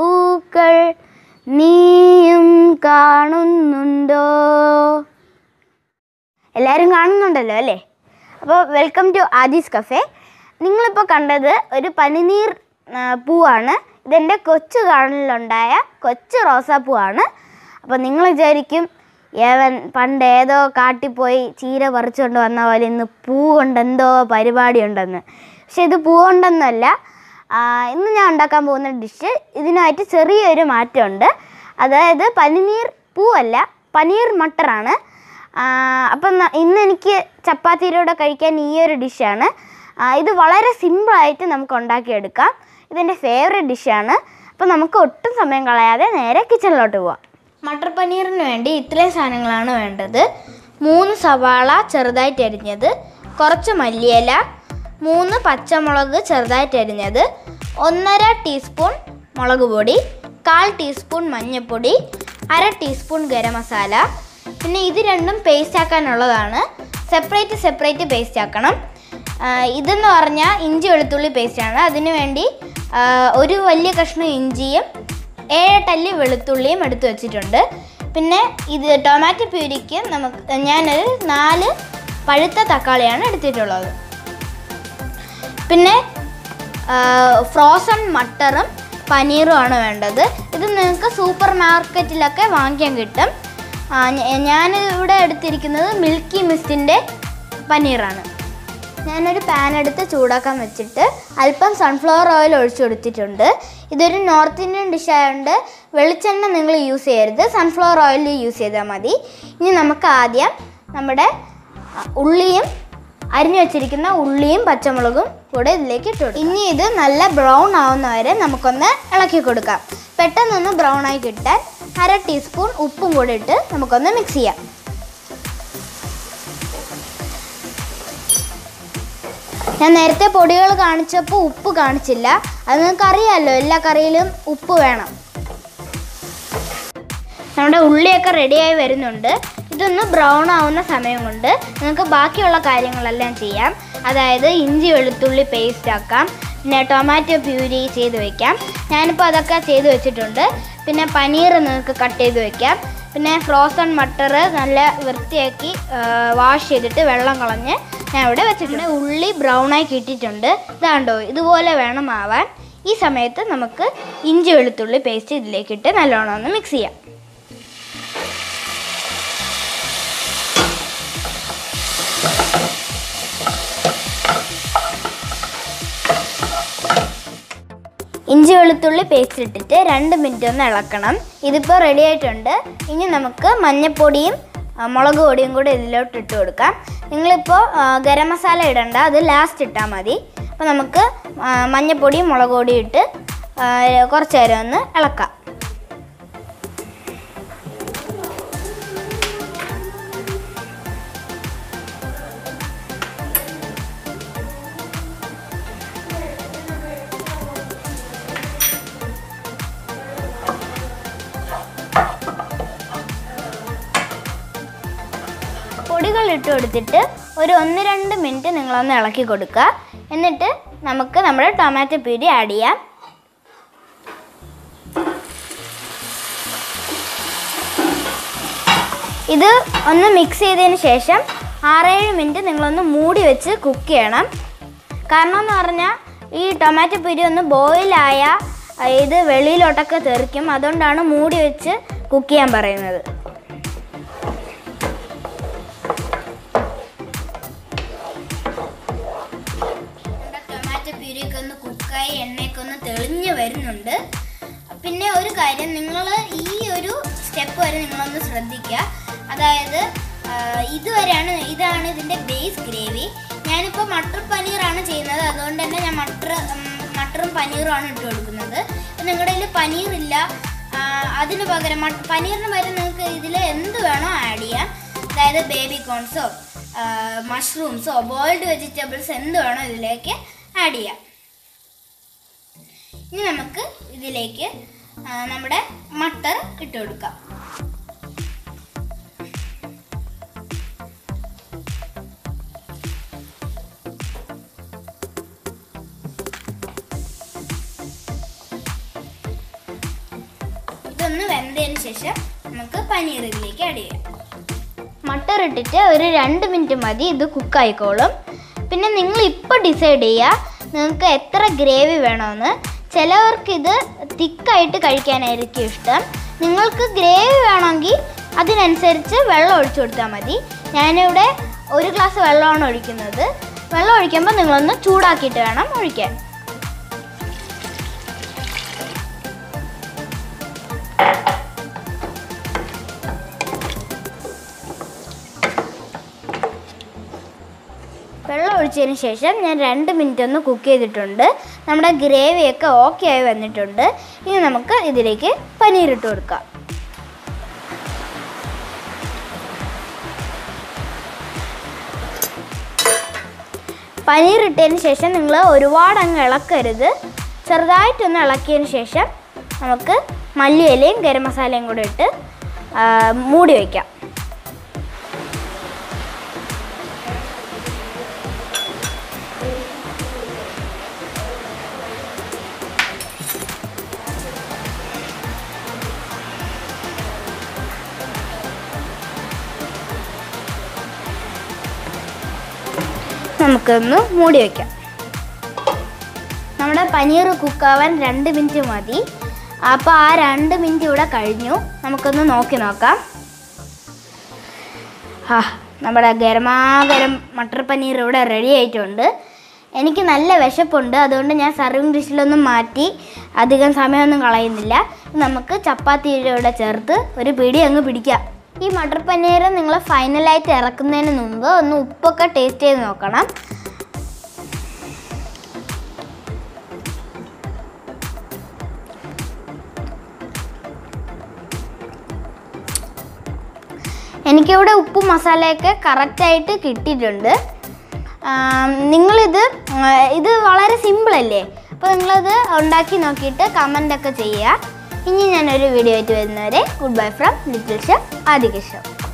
പൂക്കൾ നീയും കാണുന്നുണ്ടോ എല്ലാവരും കാണുന്നുണ്ടല്ലോ അല്ലേ അപ്പോൾ വെൽക്കം ടു ആദീസ് കഫേ നിങ്ങളിപ്പോൾ കണ്ടത് ഒരു പനിനീർ ആ, പൂവാണ് ഇതെൻ്റെ കൊച്ചു കാണലിലുണ്ടായ കൊച്ചു റോസാപ്പൂവാണ് അപ്പോൾ നിങ്ങൾ വിചാരിക്കും ഏവൻ പണ്ട് ഏതോ കാട്ടിപ്പോയി ചീര പറിച്ചുകൊണ്ട് വന്ന പോലെ ഇന്ന് പൂ കൊണ്ട് എന്തോ പരിപാടി ഉണ്ടെന്ന് പക്ഷെ ഇത് പൂ കൊണ്ടൊന്നുമല്ല ആ, ഇന്ന് ഞാൻ ഉണ്ടാക്കാൻ പോകുന്ന ഡിഷ് ഇതിനായിട്ട് ചെറിയൊരു മാറ്റമുണ്ട് അതായത് പനിനീർ പൂവല്ല പനീർ മട്ടറാണ് ആ, അപ്പം ന- ഇന്ന് എനിക്ക് ചപ്പാത്തിയുടെ കൂടെ കഴിക്കാൻ ഈ ഒരു ഡിഷാണ് ആ, ഇത് വളരെ സിമ്പിളായിട്ട് നമുക്ക് ഉണ്ടാക്കിയെടുക്കാം ഇതെൻ്റെ ഫേവറേറ്റ് ഡിഷാണ് അപ്പം നമുക്ക് ഒട്ടും സമയം കളയാതെ നേരെ കിച്ചണിലോട്ട് പോവാം മട്ടർ പനീറിന് വേണ്ടി ഇത്രയും സാധനങ്ങളാണ് വേണ്ടത് മൂന്ന് സവാള ചെറുതായിട്ട് അരിഞ്ഞത് കുറച്ച് മല്ലിയില മൂന്ന് പച്ചമുളക് ചെറുതായിട്ട് അരിഞ്ഞത് ഒന്നര ടീസ്പൂൺ മുളക് പൊടി കാൽ ടീസ്പൂൺ മഞ്ഞൾപ്പൊടി അര ടീസ്പൂൺ ഗരം മസാല പിന്നെ ഇത് രണ്ടും പേസ്റ്റ് ആക്കാനുള്ളതാണ് സെപ്പറേറ്റ് സെപ്പറേറ്റ് പേസ്റ്റ് ആക്കണം ആ, ഇതെന്ന് പറഞ്ഞാൽ ഇഞ്ചി വെളുത്തുള്ളി പേസ്റ്റാണ് അതിനു വേണ്ടി ആ, ഒരു വലിയ കഷ്ണം ഇഞ്ചിയും ഏഴെട്ടല്ലി വെളുത്തുള്ളിയും എടുത്തു വെച്ചിട്ടുണ്ട് പിന്നെ ഇത് ടൊമാറ്റോ പ്യൂരിക്ക് നമുക്ക് ഞാനൊരു നാല് പഴുത്ത തക്കാളിയാണ് എടുത്തിട്ടുള്ളത് പിന്നെ ഫ്രോസൺ മട്ടറും പനീറും ആണ് വേണ്ടത് ഇത് നിങ്ങൾക്ക് സൂപ്പർ മാർക്കറ്റിലൊക്കെ വാങ്ങിക്കാൻ കിട്ടും ആ, ഞ- ഞാൻ ഇവിടെ എടുത്തിരിക്കുന്നത് മിൽക്കി മിസ്റ്റിൻ്റെ പനീറാണ് ഞാനൊരു പാൻ എടുത്ത് ചൂടാക്കാൻ വെച്ചിട്ട് അല്പം സൺഫ്ലവർ ഓയിൽ ഒഴിച്ചു കൊടുത്തിട്ടുണ്ട് ഇതൊരു നോർത്ത് ഇന്ത്യൻ ഡിഷ് ആയതുകൊണ്ട് വെളിച്ചെണ്ണ നിങ്ങൾ യൂസ് ചെയ്യരുത് സൺഫ്ലവർ ഓയിൽ യൂസ് ചെയ്താൽ മതി ഇനി നമുക്ക് ആദ്യം നമ്മുടെ ആ, ഉള്ളിയും അരിഞ്ഞു വെച്ചിരിക്കുന്ന ഉള്ളിയും പച്ചമുളകും കൂടെ ഇതിലേക്ക് ഇട്ട് കൊടുക്കാം ഇനി ഇത് നല്ല ബ്രൗൺ ആവുന്ന വരെ നമുക്കൊന്ന് ഇളക്കി കൊടുക്കാം പെട്ടെന്നൊന്ന് ബ്രൗൺ ആയി കിട്ടാൻ അര ടീസ്പൂൺ ഉപ്പും കൂടെ ഇട്ട് നമുക്കൊന്ന് മിക്സ് ചെയ്യാം ഞാൻ നേരത്തെ പൊടികൾ കാണിച്ചപ്പോൾ ഉപ്പ് കാണിച്ചില്ല അത് നിങ്ങൾക്ക് അറിയാമല്ലോ എല്ലാ കറിയിലും ഉപ്പ് വേണം നമ്മുടെ ഉള്ളിയൊക്കെ റെഡിയായി വരുന്നുണ്ട് ഇതൊന്ന് ബ്രൗൺ ആവുന്ന സമയം കൊണ്ട് നിങ്ങൾക്ക് ബാക്കിയുള്ള കാര്യങ്ങളെല്ലാം ചെയ്യാം അതായത് ഇഞ്ചി വെളുത്തുള്ളി പേസ്റ്റ് ആക്കാം പിന്നെ ടൊമാറ്റോ പ്യൂരി ചെയ്ത് വെക്കാം ഞാനിപ്പോൾ അതൊക്കെ ചെയ്ത് വെച്ചിട്ടുണ്ട് പിന്നെ പനീർ നിങ്ങൾക്ക് കട്ട് ചെയ്ത് വെക്കാം പിന്നെ ഫ്രോസൺ മട്ടർ നല്ല വൃത്തിയാക്കി വാഷ് ചെയ്തിട്ട് വെള്ളം കളഞ്ഞ് ഞാൻ ഇവിടെ വെച്ചിട്ടുണ്ട് ഉള്ളി ബ്രൗൺ ആയി കിട്ടിയിട്ടുണ്ട് ഇതാണ്ടോ ഇതുപോലെ വേണം ആവാൻ ഈ സമയത്ത് നമുക്ക് ഇഞ്ചി വെളുത്തുള്ളി പേസ്റ്റ് ഇതിലേക്കിട്ട് നല്ലോണം ഒന്ന് മിക്സ് ചെയ്യാം ഇഞ്ചി വെളുത്തുള്ളി പേസ്റ്റ് ഇട്ടിട്ട് രണ്ട് മിനിറ്റ് ഒന്ന് ഇളക്കണം ഇതിപ്പോൾ റെഡി ആയിട്ടുണ്ട് ഇനി നമുക്ക് മഞ്ഞൾപ്പൊടിയും ആ, മുളക് പൊടിയും കൂടി ഇതിലോട്ട് ഇട്ട് കൊടുക്കാം നിങ്ങളിപ്പോൾ ആ, ഗരം മസാല ഇടണ്ട അത് ലാസ്റ്റ് ഇട്ടാൽ മതി അപ്പോൾ നമുക്ക് ആ, മഞ്ഞൾപ്പൊടിയും മുളക് പൊടിയും ഇട്ട് ആ, കുറച്ച് നേരം ഒന്ന് ഇളക്കാം പൊടികൾ ഇട്ട് കൊടുത്തിട്ട് ഒരു ഒന്ന് രണ്ട് മിനിറ്റ് നിങ്ങളൊന്ന് ഇളക്കി കൊടുക്കുക എന്നിട്ട് നമുക്ക് നമ്മുടെ ടൊമാറ്റോ പ്യൂരി ആഡ് ചെയ്യാം ഇത് ഒന്ന് മിക്സ് ചെയ്തതിന് ശേഷം ആറേഴ് മിനിറ്റ് നിങ്ങളൊന്ന് മൂടി വെച്ച് കുക്ക് ചെയ്യണം കാരണം എന്ന് പറഞ്ഞാൽ ഈ ടൊമാറ്റോ പ്യൂരി ഒന്ന് ബോയിലായ ഇത് വെളിയിലോട്ടൊക്കെ തെറിക്കും അതുകൊണ്ടാണ് മൂടി വെച്ച് കുക്ക് ചെയ്യാൻ പറയുന്നത് നമ്മുടെ ടൊമാറ്റോ പ്യൂരിയൊക്കെ ഒന്ന് കുക്കായി എണ്ണയൊക്കെ ഒന്ന് തെളിഞ്ഞ് വരുന്നുണ്ട് പിന്നെ ഒരു കാര്യം നിങ്ങൾ ഈ ഒരു സ്റ്റെപ്പ് വരെ നിങ്ങളൊന്ന് ശ്രദ്ധിക്കുക അതായത് ആ, ഇതുവരെയാണ് ഇതാണ് ഇതിൻ്റെ ബേസ് ഗ്രേവി ഞാനിപ്പോൾ മട്ടർ പനീറാണ് ചെയ്യുന്നത് അതുകൊണ്ട് തന്നെ ഞാൻ മട്ടർ മട്ടറും പനീറുമാണ് ഇട്ട് കൊടുക്കുന്നത് ഇപ്പം നിങ്ങളുടെ കയ്യിൽ പനീറില്ല ആ, അതിന് പകരം മട്ട- പനീറിന് പകരം നിങ്ങൾക്ക് ഇതിൽ എന്ത് വേണോ ആഡ് ചെയ്യാം അതായത് ബേബി കോൺസോ മഷ്റൂംസോ ബോയിൽഡ് വെജിറ്റബിൾസ് എന്ത് വേണോ ഇതിലേക്ക് ആഡ് ചെയ്യാം ഇനി നമുക്ക് ഇതിലേക്ക് ആ, നമ്മുടെ മട്ടർ ഇട്ട് കൊടുക്കാം ഒന്ന് വെന്തതിന് ശേഷം നമുക്ക് പനീർ ഇതിലേക്ക് ആഡ് ചെയ്യാം മട്ടർ ഇട്ടിട്ട് ഒരു രണ്ട് മിനിറ്റ് മതി ഇത് കുക്കായിക്കോളും പിന്നെ നിങ്ങൾ ഇപ്പോൾ ഡിസൈഡ് ചെയ്യുക നിങ്ങൾക്ക് എത്ര ഗ്രേവി വേണമെന്ന് ചിലവർക്ക് ഇത് തിക്കായിട്ട് കഴിക്കാനായിരിക്കും ഇഷ്ടം നിങ്ങൾക്ക് ഗ്രേവി വേണമെങ്കിൽ അതിനനുസരിച്ച് വെള്ളം ഒഴിച്ചു കൊടുത്താൽ മതി ഞാനിവിടെ ഒരു ഗ്ലാസ് വെള്ളമാണ് ഒഴിക്കുന്നത് വെള്ളം ഒഴിക്കുമ്പോൾ നിങ്ങളൊന്ന് ചൂടാക്കിയിട്ട് വേണം ഒഴിക്കാൻ വെള്ളം ഒഴിച്ചതിന് ശേഷം ഞാൻ രണ്ട് മിനിറ്റ് ഒന്ന് കുക്ക് ചെയ്തിട്ടുണ്ട് നമ്മുടെ ഗ്രേവിയൊക്കെ ഓക്കെ ആയി വന്നിട്ടുണ്ട് ഇനി നമുക്ക് ഇതിലേക്ക് പനീർ ഇട്ട് കൊടുക്കാം പനീർ ഇട്ടതിന് ശേഷം നിങ്ങൾ ഒരുപാട് അങ്ങ് ഇളക്കരുത് ചെറുതായിട്ടൊന്ന് ഇളക്കിയതിന് ശേഷം നമുക്ക് മല്ലിയിലയും ഗരം മസാലയും കൂടെ ഇട്ട് ആ, മൂടി വയ്ക്കാം നമുക്കൊന്ന് മൂടി വയ്ക്കാം നമ്മുടെ പനീർ കുക്കാവാൻ രണ്ട് മിനിറ്റ് മതി അപ്പോൾ ആ രണ്ട് മിനിറ്റ് ഇവിടെ കഴിഞ്ഞു നമുക്കൊന്ന് നോക്കി നോക്കാം ആ നമ്മുടെ ഗരമാഗരം മട്ടർ പനീർ ഇവിടെ റെഡി ആയിട്ടുണ്ട് എനിക്ക് നല്ല വിശപ്പുണ്ട് അതുകൊണ്ട് ഞാൻ സർവിങ് ഡിഷിലൊന്നും മാറ്റി അധികം സമയമൊന്നും കളയുന്നില്ല നമുക്ക് ചപ്പാത്തിയുടെ കൂടെ ചേർത്ത് ഒരു പിടി അങ്ങ് പിടിക്കാം ഈ മട്ടർ പനീർ നിങ്ങൾ ഫൈനലായിട്ട് ഇറക്കുന്നതിന് മുമ്പ് ഒന്ന് ഉപ്പൊക്കെ ടേസ്റ്റ് ചെയ്ത് നോക്കണം എനിക്കിവിടെ ഉപ്പും മസാലയൊക്കെ കറക്റ്റായിട്ട് കിട്ടിയിട്ടുണ്ട് ആം, നിങ്ങളിത് ആ, ഇത് വളരെ സിമ്പിളല്ലേ അപ്പോൾ നിങ്ങളത് ഉണ്ടാക്കി നോക്കിയിട്ട് കമൻ്റൊക്കെ ചെയ്യുക ഇനി ഞാനൊരു വീഡിയോ ആയിട്ട് വരുന്നവരെ goodbye from little chef ആദികൃഷ്ണൻ